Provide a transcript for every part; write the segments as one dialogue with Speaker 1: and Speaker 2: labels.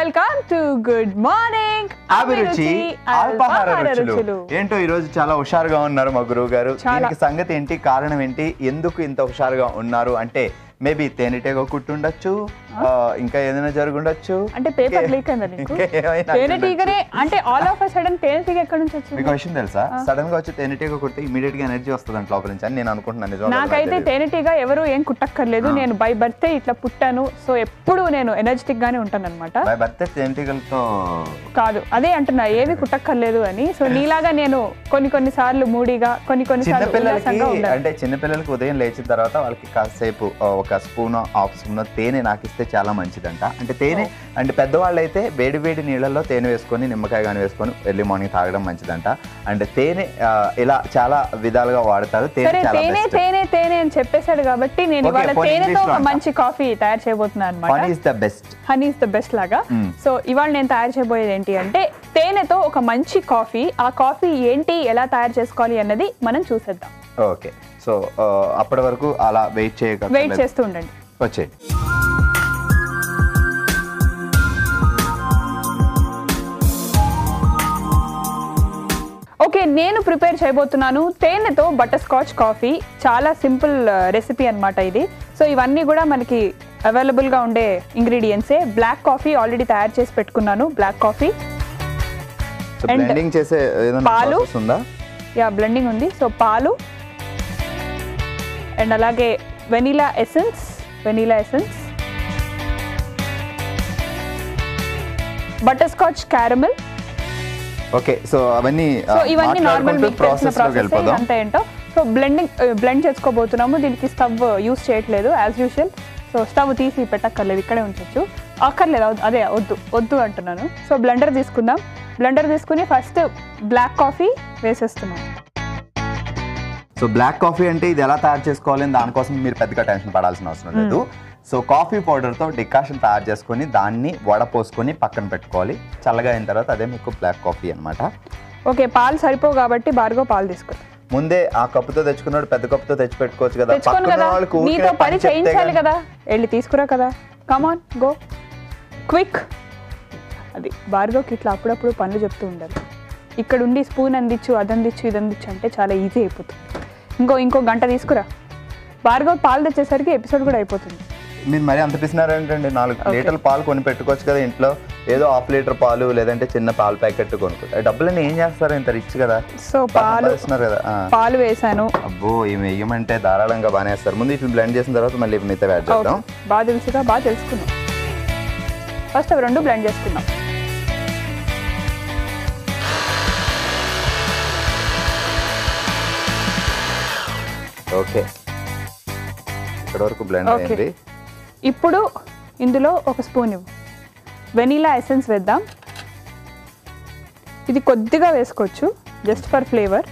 Speaker 1: Welcome to good morning
Speaker 2: అభిరుచి అల్పాహార రుచులు ఏంటో ఈ రోజు చాలా హుషారుగా ఉన్నారు మా గురువు గారు
Speaker 1: చాలా.
Speaker 2: దీనికి సంగతి ఏంటి కారణం ఏంటి ఎందుకు ఇంత హుషారుగా ఉన్నారు అంటే మేబీ తేనెటీగ కుట్టుండొచ్చు ఆ, ఇంకా ఏదైనా జరుగుండొచ్చు
Speaker 1: అంటే పేపర్ లీక్ అయిందా నీకు
Speaker 2: ఇంకా ఏమైనా
Speaker 1: తేనెటీగనే అంటే ఆల్ ఆఫ్ అ సడన్ తేనెటీగ ఎక్కడి నుంచి వచ్చింది
Speaker 2: మీకు విషయం తెలుసా సడన్ గా వచ్చి తేనెటీగ కుడితే ఇమీడియట్ గా ఎనర్జీ వస్తుంది అంట లోపల నుంచి అని నేను అనుకుంటున్నాను నిజం
Speaker 1: నాకైతే తేనెటీగ ఎవరు ఏం కుట్టక్కర్లేదు నేను బై బర్తే ఇట్లా పుట్టాను సో ఎప్పుడు నేను ఎనర్జెటిక్ గానే ఉంటాను అనమాట
Speaker 2: బై బర్త్ తేనెటీగలతో
Speaker 1: కాదు అదే అంటున్నా ఏవి కుట్టక్కర్లేదు అని సో నీలాగా నేను కొన్ని కొన్ని సార్లు మూడీగా కొన్ని కొన్ని సార్లు
Speaker 2: చిన్నపిల్లలకి
Speaker 1: ఉల్లాసంగా ఉండాలి
Speaker 2: అంటే చిన్నపిల్లలకి ఉదయం లేచిన తర్వాత వాళ్ళకి కాసేపు ఆ, ఒక స్పూన్ హాఫ్ స్పూన్ తేనె నాకు ఇస్తే చాలా మంచిదంట అంటే తేనె అంటే పెద్దవాళ్ళు అయితే వేడి వేడి నీళ్ళల్లో తేనె వేసుకొని నిమ్మకాయ కానీ వేసుకొని ఎర్లీ మార్నింగ్ తాగడం మంచిదంట అంటే తేనె ఆ, ఇలా చాలా విధాలుగా వాడతారు తేనె
Speaker 1: సరే
Speaker 2: చాలా
Speaker 1: తేనె
Speaker 2: బెస్ట్
Speaker 1: తేనె తేనె అని చెప్పేశాడు కాబట్టి నేను
Speaker 2: Okay,
Speaker 1: ఇవాళ
Speaker 2: పోనీ
Speaker 1: తేనెతో
Speaker 2: English లో
Speaker 1: ఒక
Speaker 2: అంటా.
Speaker 1: మంచి కాఫీ తయారు చేయబోతున్నాను అనమాట
Speaker 2: honey is the best
Speaker 1: honey is the best లాగా
Speaker 2: Mm.
Speaker 1: సో ఇవాళ నేను తయారు చేయబోయేది ఏంటి అంటే తేనెతో ఒక మంచి కాఫీ ఆ కాఫీ ఏంటి ఎలా తయారు చేసుకోవాలి అన్నది మనం చూసేద్దాం
Speaker 2: ఓకే సో అప్పటి వరకు అలా వెయిట్ చేయక
Speaker 1: వెయిట్ చేస్తూ ఉండండి
Speaker 2: వచ్చే
Speaker 1: ఓకే నేను ప్రిపేర్ చేయబోతున్నాను తేనెతో బటర్ స్కాచ్ కాఫీ చాలా సింపుల్ రెసిపీ అన్నమాట ఇది సో ఇవన్నీ కూడా మనకి అవైలబుల్గా ఉండే ఇంగ్రీడియంట్సే బ్లాక్ కాఫీ ఆల్రెడీ తయారు చేసి పెట్టుకున్నాను black coffee
Speaker 2: so
Speaker 1: And
Speaker 2: blending చేసే ఏదైనా
Speaker 1: పాలు?
Speaker 2: ప్రాసెస్ ఉందా
Speaker 1: యా బ్లెండింగ్ ఉంది సో పాలు అండ్ అలాగే vanilla essence vanilla essence butterscotch caramel
Speaker 2: okay so అవన్నీ
Speaker 1: సో ఇవన్నీ నార్మల్ మీకు తెలిసిన
Speaker 2: ప్రాసెస్ లోకి
Speaker 1: ప్రాసెస్
Speaker 2: వెళ్ళిపోదాం
Speaker 1: అంతా ఏంటో సో బ్లెండింగ్ బ్లెండ్ చేసుకోబోతున్నాము దీనికి స్టవ్ యూస్ చేయట్లేదు యాజ్ యూజువల్ సో స్టవ్ తీసి పెట్టక్కర్లేదు ఇక్కడే ఉంచొచ్చు అక్కర్లేదు అవ్- అదే వద్దు వద్దు అంటున్నాను సో బ్లెండర్ తీసుకుందాం బ్లెండర్ తీసుకుని ఫస్ట్ బ్లాక్ కాఫీ వేసేస్తున్నాం
Speaker 2: సో బ్లాక్ కాఫీ అంటే ఇది ఎలా తయారు చేసుకోవాలి అని దానికోసం మీరు పెద్దగా టెన్షన్ పడాల్సిన అవసరం లేదు సో కాఫీ పౌడర్తో డికాషన్ తయారు చేసుకొని దాన్ని వడపోసుకొని పక్కన పెట్టుకోవాలి చల్లగా అయిన తర్వాత అదే మీకు బ్లాక్ కాఫీ అన్నమాట
Speaker 1: ఓకే పాలు సరిపోవు కాబట్టి బార్గో పాలు తీసుకుందాం
Speaker 2: ముందే ఆ కప్పుతో తెచ్చుకున్నాడు పెద్ద కప్పుతో తెచ్చి పెట్టుకోవచ్చు కదా
Speaker 1: తెచ్చుకోను
Speaker 2: పక్కన
Speaker 1: కదా
Speaker 2: వాళ్ళకి ఊరికే
Speaker 1: నీతో పని
Speaker 2: చెప్తే
Speaker 1: చేయించాలి
Speaker 2: గానీ-
Speaker 1: కదా వెళ్ళి తీసుకురా కదా కమాన్ గో క్విక్ అది భార్గవ్కి ఇట్లా అప్పుడప్పుడు పనులు చెప్తూ ఉండాలి ఇక్కడ ఉండి స్పూన్ అందించు అది అందించు ఇది అందించు అంటే చాలా ఈజీ అయిపోతుంది ఇంకో ఇంకో గంట తీసుకురా భార్గవ్ పాలు తెచ్చేసరికి ఎపిసోడ్ కూడా అయిపోతుంది
Speaker 2: మీరు మరి అంత పిసినారు ఏంటండి నాలుగు
Speaker 1: Okay.
Speaker 2: లీటర్ల పాలు కొని పెట్టుకోవచ్చు కదా ఇంట్లో ఏదో హాఫ్ లీటర్ పాలు లేదంటే చిన్న పాలు ప్యాకెట్ కొనుక్కుంటారు డబ్బులన్నీ ఏం చేస్తారు ఇంత రిచ్ కదా
Speaker 1: సో పాలు
Speaker 2: ఇస్తున్నారు కదా ఆ.
Speaker 1: పాలు వేసాను
Speaker 2: అబ్బో ఇవి వేయమంటే ధారాళంగా బాగానే వేస్తారు ముందు ఇట్లా బ్లెండ్ చేసిన తర్వాత మళ్ళీ మిగతా యాడ్
Speaker 1: ఓకే
Speaker 2: చేద్దాం
Speaker 1: బాగా తెలుసుగా బాగా తెలుసుకున్నాం ఫస్ట్ అవి రెండు బ్లెండ్ చేసుకుందాం
Speaker 2: ఓకే ఇక్కడ వరకు బ్లెండ్
Speaker 1: Okay.
Speaker 2: అయింది
Speaker 1: ఇప్పుడు ఇందులో ఒక స్పూన్ ఇవ్వు వెనీలా ఎసెన్స్ వేద్దాం ఇది కొద్దిగా వేసుకోవచ్చు జస్ట్ ఫర్ ఫ్లేవర్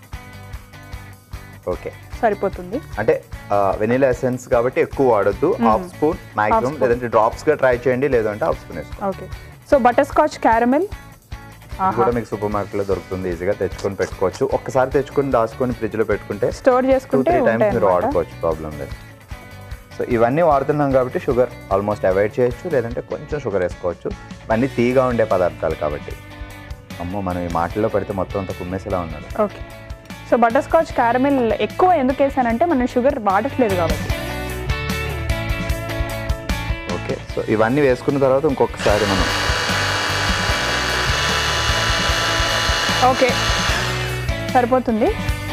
Speaker 2: ఓకే
Speaker 1: సరిపోతుంది
Speaker 2: అంటే వెనీలా ఎసెన్స్ కాబట్టి ఎక్కువ వాడొద్దు హాఫ్ స్పూన్ మాక్సిమం
Speaker 1: spoon.
Speaker 2: లేదంటే డ్రాప్స్ గా ట్రై చేయండి లేదంటే హాఫ్ స్పూన్ వేసుకోండి
Speaker 1: okay so butterscotch caramel
Speaker 2: ఇది కూడా మీకు సూపర్ మార్కెట్ లో దొరుకుతుంది ఈజీగా తెచ్చుకొని పెట్టుకోవచ్చు ఒక్కసారి తెచ్చుకొని దాచుకొని ఫ్రిడ్జ్ లో పెట్టుకుంటే
Speaker 1: స్టోర్
Speaker 2: టూ
Speaker 1: చేసుకుంటే
Speaker 2: త్రీ టైమ్స్
Speaker 1: ఉంటాయి
Speaker 2: మీరు
Speaker 1: అన్నమాట.
Speaker 2: వాడుకోవచ్చు ప్రాబ్లం లేదు సో ఇవన్నీ వాడుతున్నాం కాబట్టి షుగర్ ఆల్మోస్ట్ అవాయిడ్ చేయొచ్చు లేదంటే కొంచెం షుగర్ వేసుకోవచ్చు ఇవన్నీ తీగా ఉండే పదార్థాలు కాబట్టి అమ్మో మనం ఈ మాటల్లో పడితే మొత్తం అంతా కుమ్మేసేలా ఉన్నాడు
Speaker 1: okay so butterscotch caramel ఎక్కువ ఎందుకు వేసానంటే మనం షుగర్ వాడట్లేదు కాబట్టి
Speaker 2: ఓకే సో ఇవన్నీ వేసుకున్న తర్వాత ఇంకొకసారి మనం
Speaker 1: ఓకే సరిపోతుంది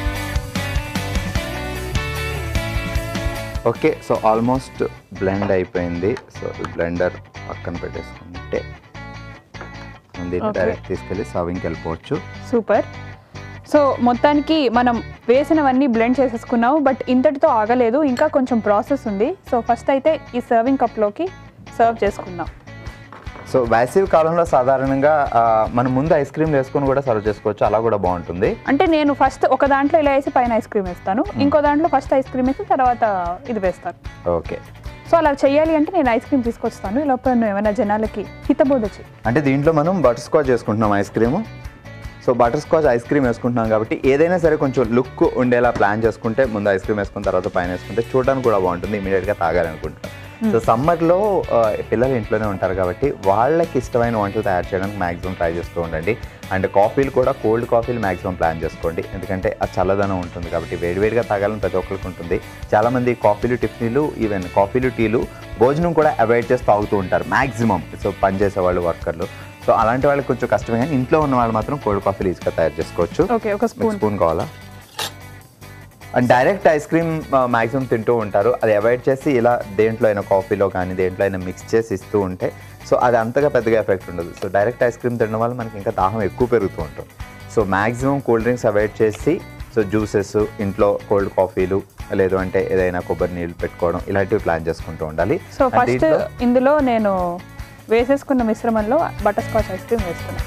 Speaker 2: ఓకే సో ఆల్మోస్ట్ బ్లెండ్ అయిపోయింది సో ఈ బ్లెండర్ పక్కన పెట్టేసుకుంటే మనం దీన్ని
Speaker 1: Okay.
Speaker 2: డైరెక్ట్ తీసుకెళ్ళి సర్వింగ్కి వెళ్ళిపోవచ్చు
Speaker 1: సూపర్ సో మొత్తానికి మనం వేసినవన్నీ బ్లెండ్ చేసేసుకున్నాము బట్ ఇంతటితో ఆగలేదు ఇంకా కొంచెం ప్రాసెస్ ఉంది సో ఫస్ట్ అయితే ఈ సర్వింగ్ కప్లోకి సర్వ్ చేసుకుందాం
Speaker 2: సో వేసవి కాలంలో సాధారణంగా ఆ, మనం ముందు ఐస్ క్రీమ్ వేసుకొని కూడా సర్వ్ చేసుకోవచ్చు అలా కూడా బాగుంటుంది
Speaker 1: అంటే నేను ఫస్ట్ ఒక దాంట్లో ఇలా వేసి పైన ఐస్ క్రీమ్ వేస్తాను ఇంకో దాంట్లో ఫస్ట్ ఐస్ క్రీమ్ వేసి తర్వాత ఇది వేస్తాను
Speaker 2: ఓకే
Speaker 1: సో అలా చేయాలి అంటే నేను ఐస్ క్రీమ్ తీసుకొస్తాను ఈ లోపల నువ్వు ఏమైనా జనాలకి హితబోధ చెయ్యి
Speaker 2: అంటే దీంట్లో మనం బటర్ స్కాచ్ వేసుకుంటున్నాం ice cream so butterscotch ice cream వేసుకుంటున్నాం కాబట్టి ఏదైనా సరే కొంచెం లుక్ ఉండేలా ప్లాన్ చేసుకుంటే ముందు ఐస్ క్రీమ్ వేసుకున్న తర్వాత పైన వేసుకుంటే చూడడానికి కూడా బాగుంటుంది ఇమీడియట్గా తాగాలనుకుంటాం సో సమ్మర్లో పిల్లలు ఇంట్లోనే ఉంటారు కాబట్టి వాళ్ళకి ఇష్టమైన వంటలు తయారు చేయడానికి మాక్సిమం ట్రై చేస్తూ ఉండండి అండ్ కాఫీలు కూడా కోల్డ్ కాఫీలు మాక్సిమం ప్లాన్ చేసుకోండి ఎందుకంటే ఆ చల్లదనం ఉంటుంది కాబట్టి వేడివేడిగా తాగాలని ప్రతి ఒక్కరికి ఉంటుంది చాలామంది కాఫీలు టిఫిన్లు ఈవెన్ కాఫీలు టీలు భోజనం కూడా అవాయిడ్ చేసి తాగుతూ ఉంటారు మాక్సిమం సో పనిచేసే వాళ్ళు వర్కర్లు సో అలాంటి వాళ్ళకి కొంచెం కష్టమే కానీ ఇంట్లో ఉన్న వాళ్ళు మాత్రం కోల్డ్ కాఫీలు ఈజీగా తయారు చేసుకోవచ్చు
Speaker 1: ఓకే ఒక
Speaker 2: మీకు
Speaker 1: స్పూన్
Speaker 2: స్పూన్ కావాలా and direct ice cream maximum తింటూ ఉంటారు అది అవాయిడ్ చేసి ఇలా దేంట్లో అయినా కాఫీలో కానీ దేంట్లో అయినా మిక్స్ చేసి ఇస్తూ ఉంటే సో అది అంతగా పెద్దగా ఎఫెక్ట్ ఉండదు సో డైరెక్ట్ ఐస్ క్రీమ్ తినడం వల్ల మనకి ఇంకా దాహం ఎక్కువ పెరుగుతూ ఉంటుంది so maximum cool drinks avoid చేసి సో జ్యూసెస్ ఇంట్లో కోల్డ్ కాఫీలు లేదు అంటే ఏదైనా కొబ్బరి నీళ్ళు పెట్టుకోవడం ఇలాంటివి ప్లాన్ చేసుకుంటూ ఉండాలి
Speaker 1: సో
Speaker 2: And
Speaker 1: ఫస్ట్
Speaker 2: దీంట్లో-
Speaker 1: ఇందులో నేను వేసేసుకున్న మిశ్రమంలో బటర్ స్కాచ్ ఐస్ క్రీమ్ వేస్తున్నాను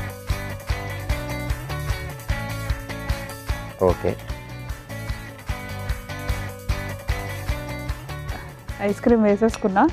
Speaker 2: ఓకే
Speaker 1: ఐస్ క్రీమ్ వేసేసుకున్నా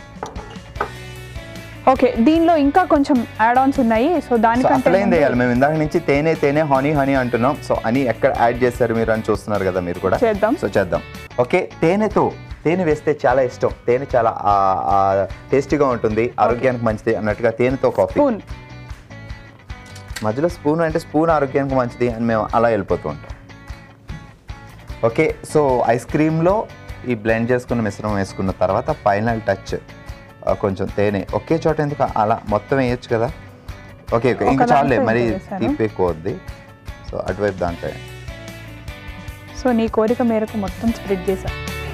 Speaker 1: ఓకే దీనిలో ఇంకా కొంచెం యాడ్ ఆన్స్ ఉన్నాయి సో
Speaker 2: సో
Speaker 1: దానికంటే
Speaker 2: అసలేం
Speaker 1: ముందు
Speaker 2: చేయాలి మేము ఇందాక నుంచి తేనె తేనె హనీ హనీ అంటున్నాం సో అని ఎక్కడ యాడ్ చేశారు మీరు అని చూస్తున్నారు కదా మీరు కూడా
Speaker 1: చేద్దాం
Speaker 2: సో చేద్దాం ఓకే తేనెతో తేనె వేస్తే చాలా ఇష్టం తేనె చాలా టేస్టీగా ఉంటుంది ఆరోగ్యానికి మంచిది అన్నట్టుగా తేనెతో కాఫీ
Speaker 1: స్పూన్
Speaker 2: మధ్యలో స్పూన్ అంటే స్పూన్ ఆరోగ్యానికి మంచిది అని మేము అలా వెళ్ళిపోతూ ఉంటాం ఓకే సో ఐస్ క్రీమ్లో ఈ బ్లెండ్ చేసుకున్న మిశ్రమం వేసుకున్న తర్వాత ఫైనల్ టచ్ కొంచెం తేనె ఒకే చోట ఎందుకు అలా మొత్తం వేయచ్చు కదా ఓకే ఓకే ఇంకా
Speaker 1: ఒక
Speaker 2: చాలే
Speaker 1: దాంట్లో
Speaker 2: మరి
Speaker 1: ఇంత వేశాను.
Speaker 2: తీపి ఎక్కువ వద్ది సో అటువైపు దాంట్లో
Speaker 1: సో నీ కోరిక మేరకు మొత్తం స్ప్రెడ్ చేసా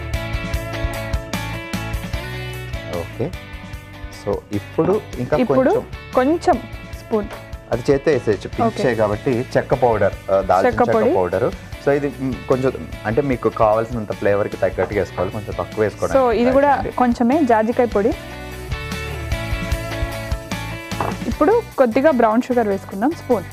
Speaker 2: ఓకే సో ఇప్పుడు ఇంకా
Speaker 1: ఇప్పుడు
Speaker 2: కొంచెం
Speaker 1: కొంచెం స్పూన్
Speaker 2: అది చేస్తే వేసేయచ్చు పించే కాబట్టి చెక్క పౌడర్ దాల్చిన
Speaker 1: చెక్క
Speaker 2: చెక్క
Speaker 1: పొడి.
Speaker 2: పౌడర్ సో ఇది మ్, కొంచెం అంటే మీకు కావాల్సినంత ఫ్లేవర్ కి తగ్గట్టుగా వేసుకోవాలి కొంచెం తక్కువ వేసుకోవడం
Speaker 1: సో ఇది కూడా కొంచెమే జాజికాయ పొడి ఇప్పుడు కొద్దిగా బ్రౌన్ షుగర్ వేసుకుందాం స్పూన్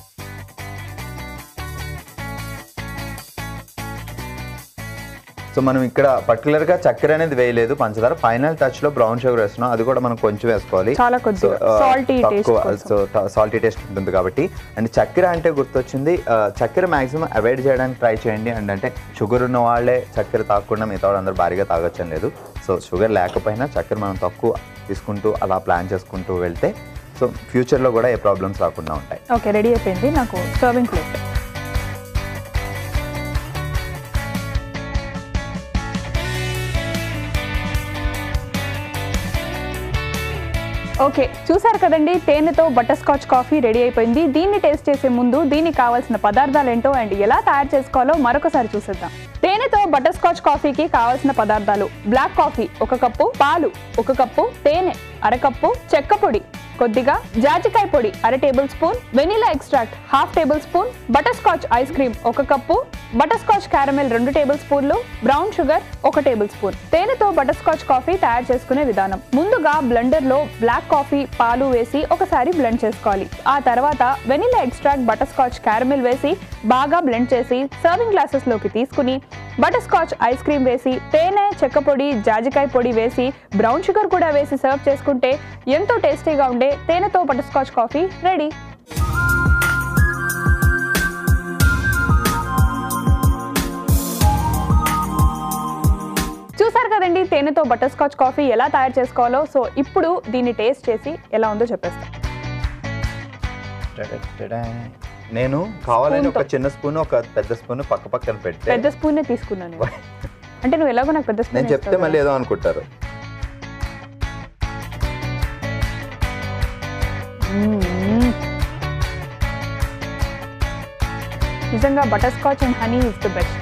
Speaker 2: సో మనం ఇక్కడ పర్టికులర్ గా చక్కెర అనేది వేయలేదు పంచదార ఫైనల్ టచ్ లో బ్రౌన్ షుగర్ వేస్తున్నాం అది కూడా మనం కొంచెం వేసుకోవాలి
Speaker 1: చాలా కొద్దిగా salty taste
Speaker 2: so salty taste ఉంటుంది కాబట్టి అండ్ చక్కెర అంటే గుర్తొచ్చింది ఆ, చక్కెర మాక్సిమం అవాయిడ్ చేయడానికి ట్రై చేయండి అండ్ అంటే షుగర్ ఉన్న వాళ్ళే చక్కెర తాగకుండా మిగతా వాళ్ళు అందరూ భారీగా తాగొచ్చని లేదు సో షుగర్ లేకపోయినా చక్కెర మనం తక్కువ తీసుకుంటూ అలా ప్లాన్ చేసుకుంటూ వెళ్తే సో ఫ్యూచర్లో కూడా ఏ ప్రాబ్లమ్స్ రాకుండా ఉంటాయి
Speaker 1: ఓకే రెడీ అయిపోయింది నాకు సర్వింగ్ ప్లేట్ ఓకే చూసారు కదండి తేనెతో బటర్ స్కాచ్ కాఫీ రెడీ అయిపోయింది దీన్ని టేస్ట్ చేసే ముందు దీనికి కావాల్సిన పదార్థాలు ఏంటో అండ్ ఎలా తయారు చేసుకోవాలో మరొకసారి చూసేద్దాం తేనెతో బటర్ స్కాచ్ కాఫీకి కావాల్సిన పదార్థాలు బ్లాక్ కాఫీ ఒక కప్పు పాలు ఒక కప్పు తేనె అరకప్పు చెక్క పొడి కొద్దిగా జాజికాయ పొడి అర tablespoon vanilla extract half tablespoon butterscotch ice cream ఒక కప్పు బటర్ స్కాచ్ క్యారమెల్ రెండు టేబుల్ స్పూన్లు బ్రౌన్ షుగర్ ఒక టేబుల్ స్పూన్ తేనెతో బటర్ స్కాచ్ కాఫీ తయారు చేసుకునే విధానం ముందుగా బ్లెండర్ లో బ్లాక్ కాఫీ పాలు వేసి ఒకసారి బ్లెండ్ చేసుకోవాలి ఆ తర్వాత vanilla extract butterscotch caramel వేసి బాగా బ్లెండ్ చేసి సర్వింగ్ గ్లాసెస్ లోకి తీసుకుని బటర్ స్కాచ్ ఐస్ క్రీమ్ వేసి తేనె చెక్క పొడి జాజికాయ పొడి వేసి బ్రౌన్ షుగర్ కూడా వేసి సర్వ్ చేసుకుంటే ఎంతో టేస్టీగా ఉండే తేనెతో బటర్ స్కాచ్ కాఫీ రెడీ చూసారు కదండి తేనెతో బటర్ స్కాచ్ కాఫీ ఎలా తయారు చేసుకోవాలో సో ఇప్పుడు దీన్ని టేస్ట్ చేసి ఎలా ఉందో చెప్పేస్తాను
Speaker 2: నేను కావాలని ఒక
Speaker 1: Spoon తో.
Speaker 2: చిన్న స్పూన్ ఒక పెద్ద స్పూన్ పక్క పక్కన పెడితే
Speaker 1: పెద్ద స్పూనే తీసుకున్నాను నేను. అంటే నువ్వు ఎలాగో నాకు పెద్ద స్పూన్
Speaker 2: నేను చెప్తే మళ్ళీ ఏదో అనుకుంటారు
Speaker 1: నిజంగా butterscotch and honey is the best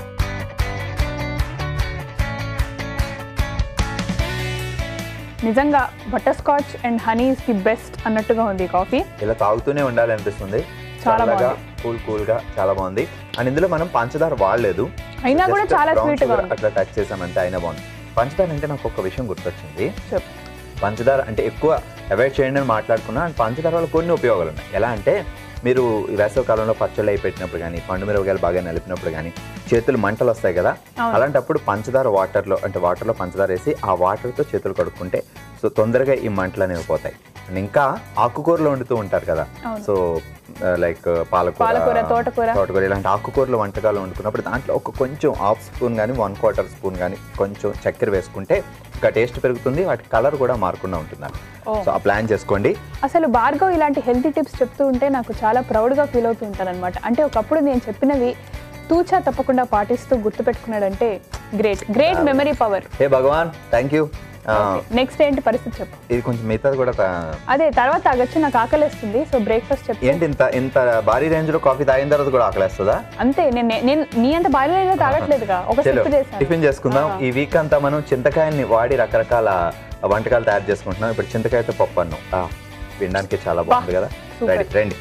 Speaker 1: నిజంగా butterscotch and honey is the best అన్నట్టుగా ఉంది ఈ కాఫీ
Speaker 2: ఇలా తాగుతూనే ఉండాలి అనిపిస్తుంది
Speaker 1: చాలా
Speaker 2: చల్లగా
Speaker 1: బాగుంది.
Speaker 2: కూల్ కూల్ గా చాలా బాగుంది అండ్ ఇందులో మనం పంచదార వాడలేదు
Speaker 1: అయినా కూడా
Speaker 2: Just
Speaker 1: చాలా
Speaker 2: brown
Speaker 1: sweet గా
Speaker 2: sugar
Speaker 1: ఉంది.
Speaker 2: అట్లా టచ్ చేసామంటే అయినా బాగుంది పంచదార అంటే నాకు ఒక విషయం గుర్తొచ్చింది
Speaker 1: చెప్పు
Speaker 2: పంచదార అంటే ఎక్కువ అవాయిడ్ చేయండి అని మాట్లాడుకున్నా అండ్ పంచదార వల్ల కొన్ని ఉపయోగాలు ఉన్నాయి ఎలా అంటే మీరు ఈ వేసవ కాలంలో పచ్చళ్ళు అయి పెట్టినప్పుడు కానీ పండు మిరపకాయలు బాగా నలిపినప్పుడు కానీ చేతులు మంటలు వస్తాయి కదా
Speaker 1: అవును.
Speaker 2: అలాంటప్పుడు పంచదార వాటర్లో అంటే వాటర్లో పంచదార వేసి ఆ వాటర్తో చేతులు కడుక్కుంటే సో తొందరగా ఈ మంటలు అనేవి పోతాయి అండ్ ఇంకా ఆకుకూరలు వండుతూ ఉంటారు కదా
Speaker 1: అవును.
Speaker 2: సో లైక్ పాలకూర
Speaker 1: పాలకూర, తోటకూర.
Speaker 2: తోటకూర ఇలాంటి ఆకుకూరలు వంటకాలు వండుకున్నప్పుడు దాంట్లో ఒక కొంచెం హాఫ్ స్పూన్ కానీ వన్ క్వార్టర్ స్పూన్ కానీ కొంచెం చక్కెర వేసుకుంటే ఇంకా టేస్ట్ పెరుగుతుంది వాటి కలర్ కూడా మారకుండా ఉంటున్నారు
Speaker 1: ఓ.
Speaker 2: సో ఆ ప్లాన్ చేసుకోండి
Speaker 1: అసలు భార్గవ్ ఇలాంటి హెల్తీ టిప్స్ చెప్తూ ఉంటే నాకు చాలా ప్రౌడ్గా ఫీల్ అవుతూ ఉంటాను అనమాట అంటే ఒకప్పుడు నేను చెప్పినవి తూచా తప్పకుండా పాటిస్తూ గుర్తుపెట్టుకున్నాడంటే గ్రేట్ గ్రేట్ మెమరీ పవర్
Speaker 2: హే భగవాన్ థ్యాంక్ యూ
Speaker 1: నెక్స్ట్ ఏంటి పరిస్థితి చెప్పు
Speaker 2: ఇది కొంచెం మిగతాది కూడా తా-
Speaker 1: అదే తర్వాత తాగొచ్చు నాకు ఆకలిస్తుంది సో బ్రేక్ఫాస్ట్ చెప్పు
Speaker 2: ఏంటి ఇంత ఇంత భారీ రేంజ్ లో కాఫీ తాగిన తర్వాత కూడా ఆకలేస్తుందా
Speaker 1: అంతే నేను నేను నీ అంత బాగా తాగట్లేదుగా ఒక
Speaker 2: చలో
Speaker 1: సిప్ చేశాను
Speaker 2: టిఫిన్ చేసుకుందాం
Speaker 1: ఆ.
Speaker 2: ఈ వీక్ అంతా మనం చింతకాయల్ని వాడి రకరకాల వంటకాలు తయారు చేసుకుంటున్నాం ఇప్పుడు చింతకాయతో పప్పు అన్నం ఆ, వినడానికి చాలా బాగుంది కదా
Speaker 1: సూపర్.
Speaker 2: రైట్ రండి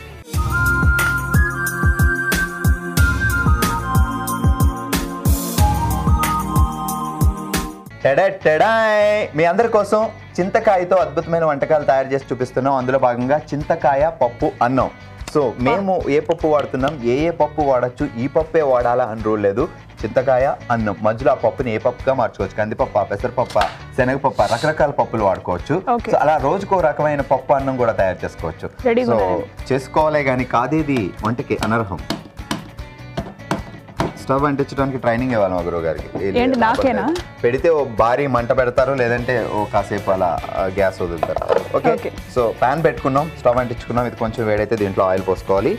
Speaker 2: టెడా టెడాయ్ మీ అందరి కోసం చింతకాయతో అద్భుతమైన వంటకాలు తయారు చేసి చూపిస్తున్నాం అందులో భాగంగా చింతకాయ పప్పు అన్నం సో మేము ఏ పప్పు వాడుతున్నాం ఏ ఏ పప్పు వాడచ్చు ఈ పప్పే వాడాలా అని రూల్ లేదు చింతకాయ అన్నం మధ్యలో ఆ పప్పుని ఏ పప్పుగా మార్చుకోవచ్చు కందిపప్ప పెసరపప్ప శనగపప్ప రకరకాల పప్పులు వాడుకోవచ్చు
Speaker 1: Okay.
Speaker 2: సో అలా రోజుకో రకమైన పప్పు అన్నం కూడా తయారు చేసుకోవచ్చు
Speaker 1: Ready-గా
Speaker 2: సో
Speaker 1: ఉన్నాయండి.
Speaker 2: చేసుకోవాలే కానీ కాదేది వంటకి అనర్హం స్టవ్ అంటించడానికి ట్రైనింగ్ ఇవ్వాలి మా గురువు గారికి
Speaker 1: ఏంటి, నాకేనా?
Speaker 2: పెడితే ఓ భారీ మంట పెడతారు లేదంటే ఓ కాసేపు అలా ఆ, గ్యాస్ వదులుతారు ఓకే
Speaker 1: Okay.
Speaker 2: సో ప్యాన్ పెట్టుకున్నాం స్టవ్ అంటించుకున్నాం ఇది కొంచెం వేడైతే దీంట్లో ఆయిల్ పోసుకోవాలి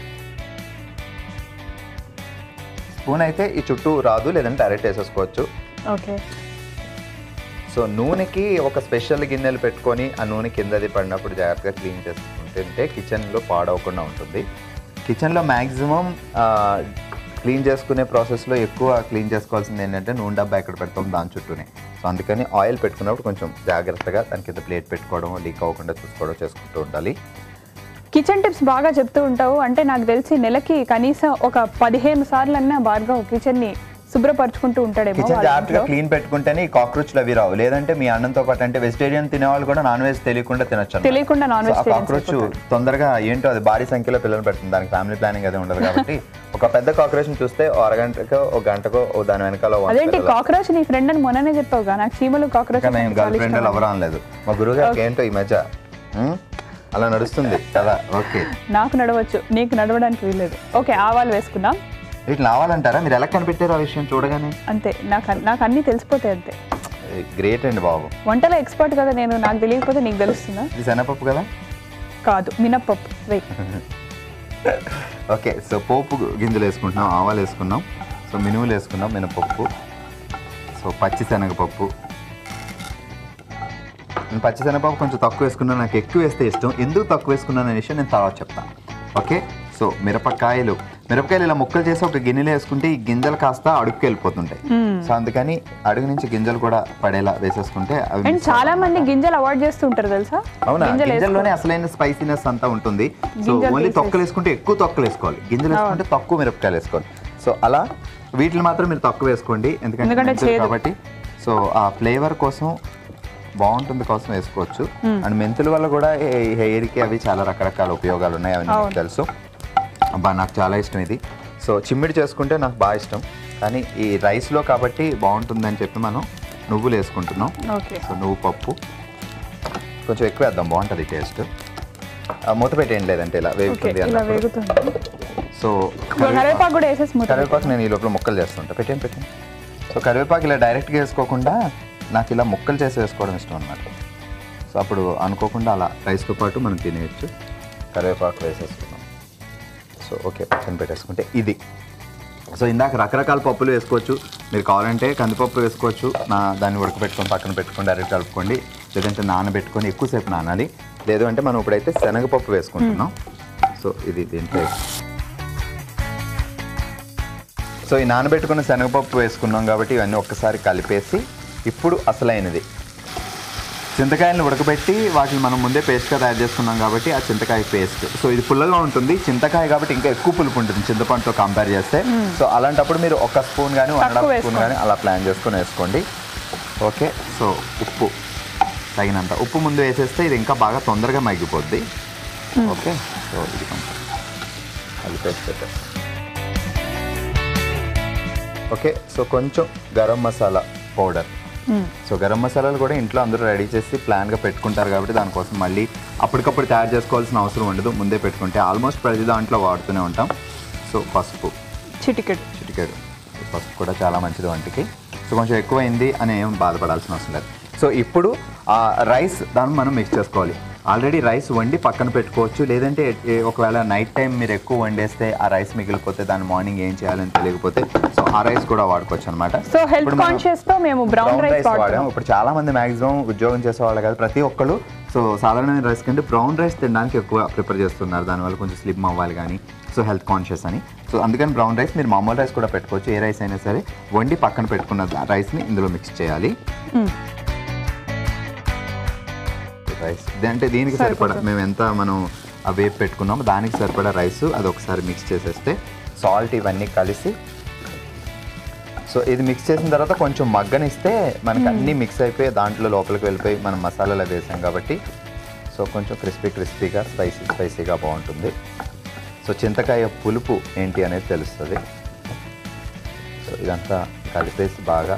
Speaker 2: స్పూన్ అయితే ఈ చుట్టూ రాదు లేదంటే డైరెక్ట్ వేసేసుకోవచ్చు
Speaker 1: ఓకే
Speaker 2: సో నూనెకి ఒక స్పెషల్ గిన్నెలు పెట్టుకొని ఆ నూనె కిందది పడినప్పుడు జాగ్రత్తగా క్లీన్ చేసుకుంటుంటే కిచెన్లో పాడవకుండా ఉంటుంది కిచెన్లో మ్యాక్సిమం క్లీన్ చేసుకునే ప్రాసెస్లో ఎక్కువ క్లీన్ చేసుకోవాల్సింది ఏంటంటే నూనె డబ్బా ఎక్కడ పెడతాం దాని చుట్టూనే సో అందుకని ఆయిల్ పెట్టుకున్నప్పుడు కొంచెం జాగ్రత్తగా దాని కింద ప్లేట్ పెట్టుకోవడం లీక్ అవ్వకుండా చూసుకోవడం చేసుకుంటూ ఉండాలి
Speaker 1: కిచెన్ టిప్స్ బాగా చెప్తూ ఉంటావు అంటే నాకు తెలిసి నెలకి కనీసం ఒక పదిహేను సార్లు అన్నా భార్గవ్ కిచెన్ ని శుభ్రపరచుకుంటూ ఉంటాడేమో
Speaker 2: కిచెన్
Speaker 1: వాళ్ళ
Speaker 2: జాగ్రత్తగా
Speaker 1: ఇంట్లో.
Speaker 2: క్లీన్ పెట్టుకుంటేనే ఈ కాక్రోచ్లు అవి రావు లేదంటే మీ అన్నంతో పాటు అంటే వెజిటేరియన్ తినేవాళ్ళు కూడా నాన్ వెజ్ తెలియకుండా తినొచ్చు అన్నమాట.
Speaker 1: తెలియకుండా నాన్
Speaker 2: సో ఆ
Speaker 1: వెజిటేరియన్స్
Speaker 2: కాక్రోచ్ తొందరగా ఏంటో అది భారీ సంఖ్యలో పిల్లలు పెడుతుంది దానికి ఫ్యామిలీ ప్లానింగ్ అది ఉండదు కాబట్టి ఒక పెద్ద కాక్రోచ్ చూస్తే ఓ అరగంటకో ఒక గంటకో ఓ దాని వెనకాల ఓ వంద
Speaker 1: అదేంటి
Speaker 2: పిల్లలు.
Speaker 1: కాక్రోచ్ నీ ఫ్రెండ్ అని మొన్ననే చెప్పావుగా నాకు చీమలు కాక్రోచ్
Speaker 2: ఇంకా నేను గర్ల్ ఫ్రెండ్ ఎవరు అనలేదు మా గురువు గారికి ఏంటో ఈ మధ్య ఉం? అలా నడుస్తుంది కదా ఓకే
Speaker 1: నాకు నడవచ్చు నీకు నడవడానికి వీల్లేదు ఓకే ఆవాలు వేసుకుందాం
Speaker 2: వీటిని రావాలంటారా మీరు ఎలా కనిపెట్టారు ఆ విషయం చూడగానే
Speaker 1: అంతే నాకు అన్- నాకు అన్నీ తెలిసిపోతాయి అంతే
Speaker 2: గ్రేట్ అండి బాబు
Speaker 1: వంటలో ఎక్స్పర్ట్ కదా నేను నాకు తెలియకపోతే నీకు తెలుస్తుందా
Speaker 2: ఇది శనగపప్పు కదా
Speaker 1: కాదు మినప్పప్పు వెయ్యి
Speaker 2: ఓకే సో పోపు గింజలు వేసుకుంటున్నాం ఆవాలు వేసుకున్నాం సో మినుములు వేసుకున్నాం మినపప్పు సో పచ్చి శనగపప్పు నేను పచ్చి శనగపప్పు కొంచెం తక్కువ వేసుకున్నాను నాకు ఎక్కువ వేస్తే ఇష్టం ఎందుకు తక్కువ వేసుకున్నాను అనే విషయం నేను తర్వాత చెప్తాను ఓకే సో మిరపకాయలు మిరపకాయలు ఇలా ముక్కలు చేసి ఒక గిన్నెలో వేసుకుంటే ఈ గింజలు కాస్త అడుగుకి వెళ్ళిపోతుంటాయి సో అందుకని అడుగు నుంచి గింజలు కూడా పడేలా వేసేసుకుంటే అవి
Speaker 1: అండ్
Speaker 2: miss
Speaker 1: చాలా మంది గింజలు అవాయిడ్ చేస్తూ ఉంటారు తెలుసా
Speaker 2: అవునా
Speaker 1: గింజలు
Speaker 2: గింజల్లోనే అసలైన స్పైసీనెస్ అంతా ఉంటుంది సో
Speaker 1: గింజలు
Speaker 2: ఓన్లీ
Speaker 1: తీసేసి.
Speaker 2: తొక్కలు వేసుకుంటే ఎక్కువ తొక్కలు వేసుకోవాలి గింజలు వేసుకుంటే తక్కువ మిరపకాయలు వేసుకోవాలి సో అలా వీటిని మాత్రం మీరు తక్కువ వేసుకోండి ఎందుకంటే
Speaker 1: ఎందుకంటే
Speaker 2: మెంతులు
Speaker 1: చేదు.
Speaker 2: కాబట్టి సో ఆ ఫ్లేవర్ కోసం బాగుంటుంది కోసం వేసుకోవచ్చు అండ్ మెంతుల వల్ల కూడా హెయిర్కి అవి చాలా రకరకాల ఉపయోగాలు ఉన్నాయి అవి నాకు
Speaker 1: అవును.
Speaker 2: తెలుసు అబ్బా నాకు చాలా ఇష్టం ఇది సో చిమ్మిడి చేసుకుంటే నాకు బాగా ఇష్టం కానీ ఈ రైస్లో కాబట్టి బాగుంటుందని చెప్పి మనం నువ్వులు వేసుకుంటున్నాం
Speaker 1: ఓకే
Speaker 2: సో నువ్వు పప్పు కొంచెం ఎక్కువ వేద్దాం బాగుంటుంది టేస్ట్ మూత పెట్టేయండి లేదంటే ఇలా
Speaker 1: ఓకే
Speaker 2: వేగుతుంది
Speaker 1: ఇలా
Speaker 2: అన్నప్పుడు
Speaker 1: వేగుతుంది
Speaker 2: సో
Speaker 1: కరివేపాకు కూడా వేసేసి మూత
Speaker 2: కరివేపాకు నేను ఈ లోపల ముక్కలు చేస్తుంటా పెట్టండి పెట్టండి సో కరివేపాకు ఇలా డైరెక్ట్గా వేసుకోకుండా నాకు ఇలా ముక్కలు చేసి వేసుకోవడం ఇష్టం అన్నమాట సో అప్పుడు అనుకోకుండా అలా రైస్తో పాటు మనం తినేయచ్చు కరివేపాకు వేసేసుకున్నాం సో ఓకే పక్కన పెట్టేసుకుంటే ఇది సో ఇందాక రకరకాల పప్పులు వేసుకోవచ్చు మీరు కావాలంటే కందిపప్పు వేసుకోవచ్చు నా దాన్ని ఉడకబెట్టుకొని పక్కన పెట్టుకొని డైరెక్ట్ కలుపుకోండి లేదంటే నానబెట్టుకొని ఎక్కువసేపు నానాలి లేదు అంటే మనం ఇప్పుడైతే శనగపప్పు వేసుకుంటున్నాం సో ఇది దీంట్లో సో ఈ నానబెట్టుకున్న శనగపప్పు వేసుకున్నాం కాబట్టి ఇవన్నీ ఒక్కసారి కలిపేసి ఇప్పుడు అసలైనది చింతకాయలను ఉడకబెట్టి వాటిని మనం ముందే పేస్ట్గా తయారు చేసుకున్నాం కాబట్టి ఆ చింతకాయ పేస్ట్ సో ఇది పుల్లగా ఉంటుంది చింతకాయ కాబట్టి ఇంకా ఎక్కువ పులుపు ఉంటుంది చింతపండుతో కంపేర్ చేస్తే సో అలాంటప్పుడు మీరు ఒక స్పూన్ కానీ వన్ అండ్
Speaker 1: తక్కువ
Speaker 2: హాఫ్ స్పూన్ కానీ అలా ప్లాన్ చేసుకొని వేసుకోండి ఓకే సో ఉప్పు తగినంత ఉప్పు ముందు వేసేస్తే ఇది ఇంకా బాగా తొందరగా మగ్గిపోద్ది ఓకే సో ఇది కొంచెం కలిపేసి పెట్టేస్తాం ఓకే సో కొంచెం గరం మసాలా పౌడర్
Speaker 1: మ్మ్.
Speaker 2: సో గరం మసాలాలు కూడా ఇంట్లో అందరూ రెడీ చేసి ప్లాన్గా పెట్టుకుంటారు కాబట్టి దానికోసం మళ్ళీ అప్పటికప్పుడు తయారు చేసుకోవాల్సిన అవసరం ఉండదు ముందే పెట్టుకుంటే ఆల్మోస్ట్ ప్రతి దాంట్లో వాడుతూనే ఉంటాం సో పసుపు
Speaker 1: చిటికెడు
Speaker 2: చిటికెడు పసుపు కూడా చాలా మంచిది వంటికి సో కొంచెం ఎక్కువైంది అని ఏం బాధపడాల్సిన అవసరం లేదు సో ఇప్పుడు ఆ రైస్ దాన్ని మనం మిక్స్ చేసుకోవాలి ఆల్రెడీ రైస్ వండి పక్కన పెట్టుకోవచ్చు లేదంటే ఏ- ఒకవేళ నైట్ టైం మీరు ఎక్కువ వండేస్తే ఆ రైస్ మిగిలిపోతే దాన్ని మార్నింగ్ ఏం చేయాలని తెలియకపోతే సో ఆ రైస్ కూడా వాడుకోవచ్చు అనమాట
Speaker 1: సో హెల్త్ కాన్షియస్ తో మేము బ్రౌన్ రైస్
Speaker 2: వాడాం
Speaker 1: వాడతాం
Speaker 2: ఇప్పుడు చాలా మంది మాక్సిమం ఉద్యోగం చేసేవాళ్ళు కాదు ప్రతి ఒక్కళ్ళు సో సాధారణమైన రైస్ కంటే బ్రౌన్ రైస్ తినడానికి ఎక్కువ ప్రిపేర్ చేస్తున్నారు దానివల్ల కొంచెం స్లిమ్ అవ్వాలి కానీ సో హెల్త్ కాన్షియస్ అని సో అందుకని బ్రౌన్ రైస్ మీరు మామూలు రైస్ కూడా పెట్టుకోవచ్చు ఏ రైస్ అయినా సరే వండి పక్కన పెట్టుకున్న రైస్ని ఇందులో మిక్స్ చేయాలి రైస్ అంటే దీనికి సరిపడా మేము ఎంత మనం ఆ వేపు పెట్టుకున్నామో దానికి సరిపడా రైస్ అది ఒకసారి మిక్స్ చేసేస్తే సాల్ట్ ఇవన్నీ కలిసి సో ఇది మిక్స్ చేసిన తర్వాత కొంచెం మగ్గనిస్తే మనకి అన్నీ మిక్స్ అయిపోయి దాంట్లో లోపలికి వెళ్ళిపోయి మనం మసాలాలు అవి వేసాం కాబట్టి సో కొంచెం క్రిస్పీ క్రిస్పీగా స్పైసీ స్పైసీగా బాగుంటుంది సో చింతకాయ పులుపు ఏంటి అనేది తెలుస్తుంది సో ఇదంతా కలిపేసి బాగా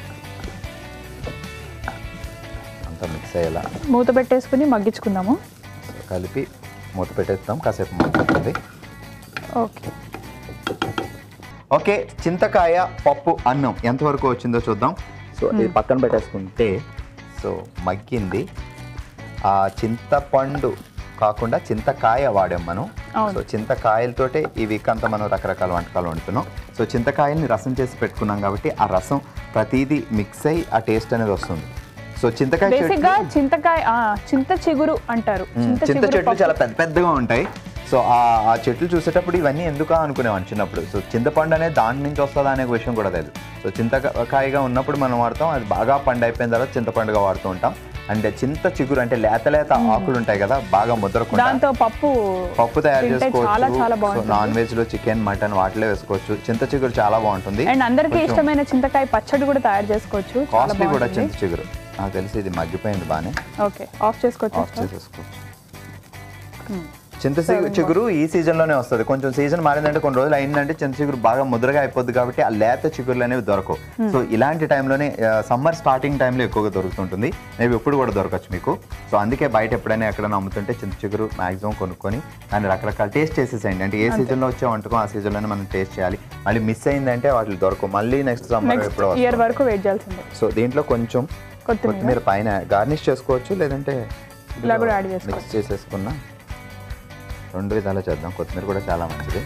Speaker 2: అంతా మిక్స్ అయ్యేలా
Speaker 1: మూత పెట్టేసుకుని మగ్గించుకుందాము
Speaker 2: సో కలిపి మూత పెట్టేస్తాం కాసేపు మగ్గుతుంది
Speaker 1: ఓకే
Speaker 2: ఓకే చింతకాయ పప్పు అన్నం ఎంతవరకు వచ్చిందో చూద్దాం సో ఇది పక్కన పెట్టేసుకుంటే సో మగ్గింది ఆ చింతపండు కాకుండా చింతకాయ వాడాం మనం
Speaker 1: అవును.
Speaker 2: సో చింతకాయలతోటే ఈ వీక్ అంతా మనం రకరకాల వంటకాలు వండుతున్నాం సో చింతకాయల్ని రసం చేసి పెట్టుకున్నాం కాబట్టి ఆ రసం ప్రతిదీ మిక్స్ అయ్యి ఆ టేస్ట్ అనేది వస్తుంది సో చింతకాయ
Speaker 1: బేసిక్ గా
Speaker 2: చెట్లు-
Speaker 1: చింతకాయ ఆ, చింత చిగురు అంటారు
Speaker 2: మ్మ్.
Speaker 1: చింత
Speaker 2: చింత
Speaker 1: చిగురు
Speaker 2: చెట్లు
Speaker 1: పప్పు.
Speaker 2: చాలా పెద్ద పెద్దగా ఉంటాయి సో ఆ ఆ చెట్లు చూసేటప్పుడు ఇవన్నీ ఎందుకా అనుకునేవాడిని చిన్నప్పుడు సో చింతపండు అనేది దాని నుంచి వస్తుందా అనే విషయం కూడా తెలియదు సో చింతకాయగా ఉన్నప్పుడు మనం వాడతాం అది బాగా పండు అయిపోయిన తర్వాత చింతపండుగా వాడుతూ ఉంటాం అంటే చింత చిగురు అంటే లేత లేత ఆకులు ఉంటాయి కదా బాగా ముద్రకుండా
Speaker 1: దాంతో పప్పు
Speaker 2: పప్పు తయారు
Speaker 1: తింటే చాలా చాలా
Speaker 2: చేసుకోవచ్చు సో
Speaker 1: బాగుంటుంది
Speaker 2: నాన్ వెజ్ లో చికెన్ మటన్ వాటిలో వేసుకోవచ్చు చింత చిగురు చాలా బాగుంటుంది
Speaker 1: అండ్ అందరికీ
Speaker 2: కొంచెం
Speaker 1: ఇష్టమైన చింతకాయ పచ్చడి కూడా తయారు చేసుకోవచ్చు చాలా
Speaker 2: కాస్ట్లీ కూడా
Speaker 1: బాగుంటుంది
Speaker 2: చింత చిగురు నాకు తెలిసి ఇది మగ్గిపోయింది బాగానే
Speaker 1: ఓకే ఆఫ్ చేసుకోవచ్చు
Speaker 2: ఆఫ్ చేసేసుకోవచ్చు చింత చిగురు- చిగురు ఈ సీజన్ లోనే వస్తుంది కొంచెం సీజన్ మారిందంటే కొన్ని రోజులు అయిందంటే చింత చిగురు బాగా ముద్రగా అయిపోద్ది కాబట్టి ఆ లేత చిగురులు అనేవి దొరకవు సో ఇలాంటి టైంలోనే సమ్మర్ స్టార్టింగ్ టైంలో ఎక్కువగా దొరుకుతుంటుంది మేబీ ఎప్పుడు కూడా దొరకచ్చు మీకు సో అందుకే బయట ఎప్పుడైనా ఎక్కడైనా అమ్ముతుంటే చింత చిగురు మాక్సిమం కొనుక్కొని దాన్ని రకరకాల టేస్ట్ చేసేసేయండి అంటే ఏ సీజన్లో వచ్చే వంటకం ఆ సీజన్లోనే మనం టేస్ట్ చేయాలి మళ్ళీ మిస్ అయిందంటే వాటిని దొరకవు మళ్ళీ నెక్స్ట్ సమ్మర్
Speaker 1: నెక్స్ట్
Speaker 2: ఎప్పుడో
Speaker 1: ఇయర్
Speaker 2: వస్తుంది.
Speaker 1: వరకు వెయిట్ చేయాల్సిందే
Speaker 2: సో దీంట్లో కొంచెం
Speaker 1: కొత్తిమీర
Speaker 2: కొత్తిమీర పైన గార్నిష్ చేసుకోవచ్చు లేదంటే
Speaker 1: ఇలా కూడా యాడ్ చేసుకోవచ్చు.
Speaker 2: మిక్స్ చేసేసుకున్నా రెండు విధాలు చేద్దాం కొత్తిమీర కూడా చాలా మంచిది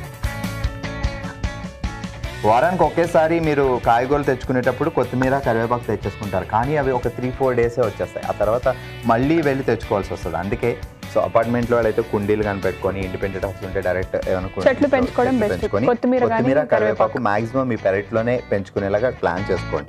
Speaker 2: వారానికి ఒకేసారి మీరు కాయగూరలు తెచ్చుకునేటప్పుడు కొత్తిమీర కరివేపాకు తెచ్చేసుకుంటారు కానీ అవి ఒక త్రీ ఫోర్ డేసే వచ్చేస్తాయి ఆ తర్వాత మళ్ళీ వెళ్ళి తెచ్చుకోవాల్సి వస్తుంది అందుకే సో అపార్ట్మెంట్లో వాళ్ళైతే కుండీలు కానీ పెట్టుకొని ఇండిపెండెంట్ హౌస్ ఉంటే డైరెక్ట్ ఏమైనా కుండీలు
Speaker 1: చెట్లు పెంచుకోవడం
Speaker 2: చెట్లు
Speaker 1: best.
Speaker 2: పెంచుకొని
Speaker 1: కొత్తిమీర కానీ
Speaker 2: కొత్తిమీర
Speaker 1: కరివేపాకు.
Speaker 2: కరివేపాకు మాక్సిమం మీ పెరట్లోనే పెంచుకునేలాగా ప్లాన్ చేసుకోండి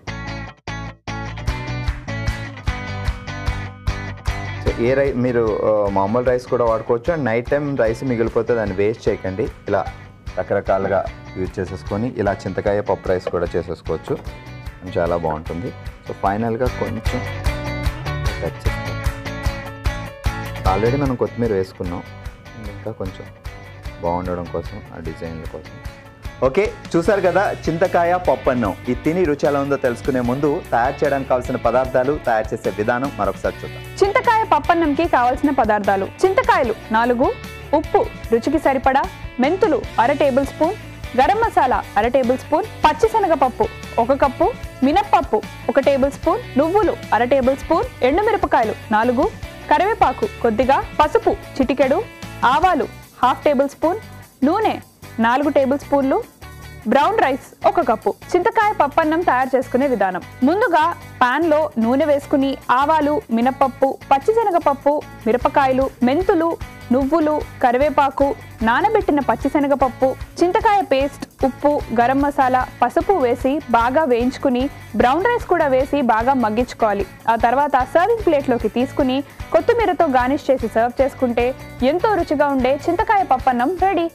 Speaker 2: సో ఏ రై మీరు ఆ, మామూలు రైస్ కూడా వాడుకోవచ్చు అండ్ నైట్ టైం రైస్ మిగిలిపోతే దాన్ని వేస్ట్ చేయకండి ఇలా రకరకాలుగా యూజ్ చేసేసుకొని ఇలా చింతకాయ పప్పు రైస్ కూడా చేసేసుకోవచ్చు అండ్ చాలా బాగుంటుంది సో ఫైనల్గా కొంచెం టచ్ చేస్తాం ఆల్రెడీ మనం కొత్తిమీర వేసుకున్నాం ఇంకా కొంచెం బాగుండడం కోసం ఆ డిజైన్ల కోసం ఓకే చూసారు కదా చింతకాయ పప్పు అన్నం ఇది తిని రుచి ఎలా ఉందో తెలుసుకునే ముందు తయారు చేయడానికి కావాల్సిన పదార్థాలు తయారు చేసే విధానం మరొకసారి చూద్దాం
Speaker 1: చింతకాయ పప్పన్నంకి కావాల్సిన పదార్థాలు చింతకాయలు నాలుగు ఉప్పు రుచికి సరిపడా మెంతులు అర టేబుల్ స్పూన్ గరం మసాలా అర టేబుల్ స్పూన్ పచ్చిశనగపప్పు ఒక కప్పు మినప్పప్పు ఒక టేబుల్ స్పూన్ నువ్వులు అర టేబుల్ స్పూన్ ఎండుమిరపకాయలు నాలుగు కరివేపాకు కొద్దిగా పసుపు చిటికెడు ఆవాలు హాఫ్ టేబుల్ స్పూన్ నూనె నాలుగు టేబుల్ స్పూన్లు బ్రౌన్ రైస్ ఒక కప్పు చింతకాయ పప్పన్నం తయారు చేసుకునే విధానం ముందుగా పాన్ లో నూనె వేసుకుని ఆవాలు మినపప్పు పచ్చిశనగపప్పు మిరపకాయలు మెంతులు నువ్వులు కరివేపాకు నానబెట్టిన పచ్చిశనగపప్పు చింతకాయ పేస్ట్ ఉప్పు గరం మసాలా పసుపు వేసి బాగా వేయించుకుని బ్రౌన్ రైస్ కూడా వేసి బాగా మగ్గించుకోవాలి ఆ తర్వాత సర్వింగ్ ప్లేట్లోకి తీసుకుని కొత్తిమీరతో గార్నిష్ చేసి సర్వ్ చేసుకుంటే ఎంతో రుచిగా ఉండే చింతకాయ పప్పన్నం రెడీ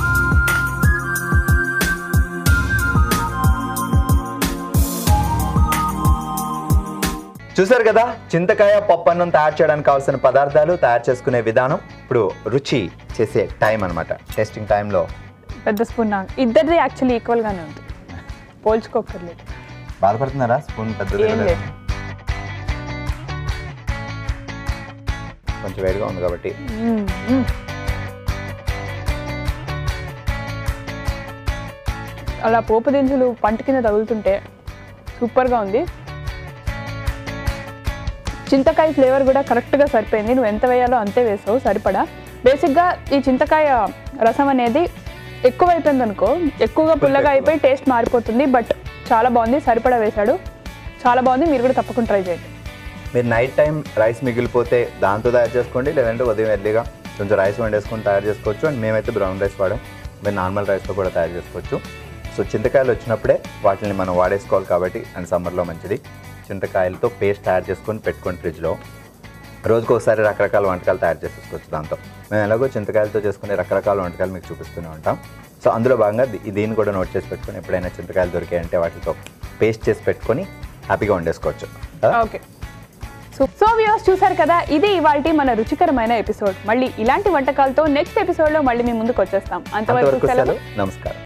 Speaker 2: చూసారు కదా చింతకాయ పప్పు అన్నం తయారు చేయడానికి కావాల్సిన పదార్థాలు తయారు చేసుకునే విధానం ఇప్పుడు రుచి చేసే టైం అనమాట టెస్టింగ్ టైంలో
Speaker 1: పెద్ద స్పూన్ నాకు ఇద్దరిది యాక్చువల్లీ ఈక్వల్ గానే ఉంది పోల్చుకోకర్లేదు
Speaker 2: బాధపడుతున్నారా స్పూన్ పెద్దది
Speaker 1: ఏం
Speaker 2: కదా?
Speaker 1: లేదు
Speaker 2: కొంచెం వేడిగా ఉంది కాబట్టి
Speaker 1: మ్మ్, మ్మ్. అలా పోపు దినుసులు పంట కింద తగులుతుంటే సూపర్గా ఉంది చింతకాయ ఫ్లేవర్ కూడా కరెక్ట్గా సరిపోయింది నువ్వు ఎంత వేయాలో అంతే వేసావు సరిపడా బేసిక్గా ఈ చింతకాయ రసం అనేది ఎక్కువ అయిపోయింది అనుకో ఎక్కువగా పుల్లగా అయిపోయి టేస్ట్ మారిపోతుంది బట్ చాలా బాగుంది సరిపడా వేశాడు చాలా బాగుంది మీరు కూడా తప్పకుండా ట్రై చేయండి
Speaker 2: మీరు నైట్ టైం రైస్ మిగిలిపోతే దాంతో తయారు చేసుకోండి లేదంటే ఉదయం ఎర్లీగా కొంచెం రైస్ వండేసుకొని తయారు చేసుకోవచ్చు అండ్ మేమైతే బ్రౌన్ రైస్ వాడాం మీరు నార్మల్ రైస్తో కూడా తయారు చేసుకోవచ్చు సో చింతకాయలు వచ్చినప్పుడే వాటిని మనం వాడేసుకోవాలి కాబట్టి అండ్ సమ్మర్లో మంచిది చింతకాయలతో పేస్ట్ తయారు చేసుకొని పెట్టుకోండి ఫ్రిడ్జ్లో రోజుకు ఒకసారి రకరకాల వంటకాలు తయారు చేసేసుకోవచ్చు దాంతో మేము ఎలాగో చింతకాయలతో చేసుకునే రకరకాల వంటకాలు మీకు చూపిస్తూనే ఉంటాం సో అందులో భాగంగా దీ- దీన్ని కూడా నోట్ చేసి పెట్టుకొని ఎప్పుడైనా చింతకాయలు దొరికాయంటే వాటితో పేస్ట్ చేసి పెట్టుకొని హ్యాపీగా వండేసుకోవచ్చు కదా
Speaker 1: ఓకే సో సో వ్యూస్ చూసారు కదా ఇది ఇవాళ మన రుచికరమైన ఎపిసోడ్ మళ్ళీ ఇలాంటి వంటకాలతో నెక్స్ట్ ఎపిసోడ్లో మళ్ళీ మీ ముందుకు వచ్చేస్తాం అంతవరకు
Speaker 2: అంతవరకు
Speaker 1: సెలవు
Speaker 2: సెలవు నమస్కారం